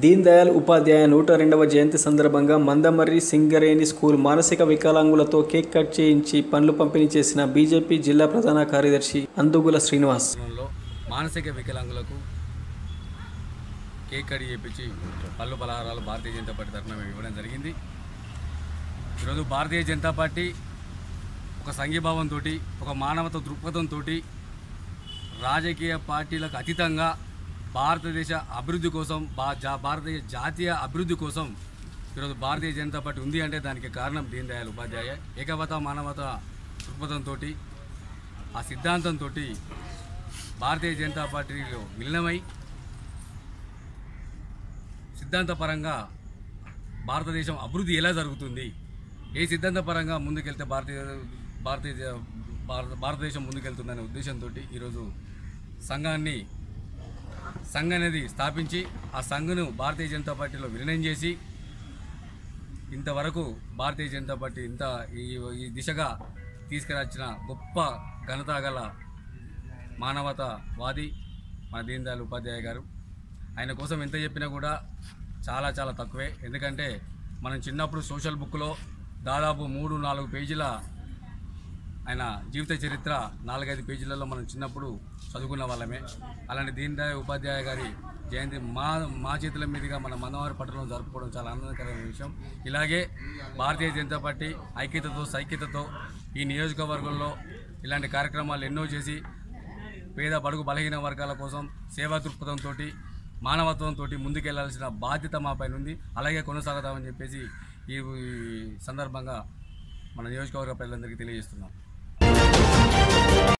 దీన్ దయాళ్ ఉపాధ్యాయ నూట రెండవ జయంతి సందర్భంగా మందమర్రి సింగరేణి స్కూల్ మానసిక వికలాంగులతో కేక్ కట్ చేయించి పండ్లు పంపిణీ చేసిన బీజేపీ జిల్లా ప్రధాన కార్యదర్శి అందుగుల శ్రీనివాస్ కార్యక్రమంలో మానసిక వికలాంగులకు కేక్ కడి చేపించి పళ్ళు పలహారాలు భారతీయ జనతా పార్టీ తరఫున మేము ఇవ్వడం జరిగింది ఈరోజు భారతీయ జనతా పార్టీ ఒక సంఘీభావంతో ఒక మానవత దృక్పథంతో రాజకీయ పార్టీలకు అతీతంగా భారతదేశ అభివృద్ధి కోసం భా జా భారతీయ జాతీయ అభివృద్ధి కోసం ఈరోజు భారతీయ జనతా పార్టీ ఉంది అంటే దానికి కారణం దీన్ దయాళ్ ఉపాధ్యాయ ఏకవత మానవత దృక్పథంతో ఆ సిద్ధాంతంతో భారతీయ జనతా పార్టీలో విలీనమై సిద్ధాంతపరంగా భారతదేశం అభివృద్ధి ఎలా జరుగుతుంది ఏ సిద్ధాంతపరంగా ముందుకెళ్తే భారతీయ భారతీయ జ- భారత భారతదేశం ముందుకెళ్తుందనే ఉద్దేశంతో ఈరోజు సంఘాన్ని సంఘ్ అనేది స్థాపించి ఆ సంఘ్ను భారతీయ జనతా పార్టీలో విలీనం చేసి ఇంతవరకు భారతీయ జనతా పార్టీ ఇంత ఈ ఈ దిశగా తీసుకురాచిన గొప్ప ఘనత గల మానవతావాది మన దీన్ దయాళ్ ఉపాధ్యాయ గారు ఆయన కోసం ఎంత చెప్పినా కూడా చాలా చాలా తక్కువే ఎందుకంటే మనం చిన్నప్పుడు సోషల్ బుక్లో దాదాపు మూడు నాలుగు పేజీల ఆయన జీవిత చరిత్ర నాలుగైదు పేజీలలో మనం చిన్నప్పుడు చదువుకున్న వాళ్ళమే అలాంటి దీన్ దయాళ్ ఉపాధ్యాయ గారి జయంతి మా మా చేతుల మీదుగా మన మనవారి పట్టణంలో జరుపుకోవడం చాలా ఆనందకరమైన విషయం ఇలాగే భారతీయ జనతా పార్టీ ఐక్యతతో సైక్యతతో ఈ నియోజకవర్గంలో ఇలాంటి కార్యక్రమాలు ఎన్నో చేసి పేద బడుగు బలహీన వర్గాల కోసం సేవా దృక్పథంతో మానవత్వంతో ముందుకెళ్లాల్సిన బాధ్యత మా పైన ఉంది అలాగే కొనసాగుతామని చెప్పేసి ఈ ఈ సందర్భంగా మన నియోజకవర్గ ప్రజలందరికీ తెలియజేస్తున్నాం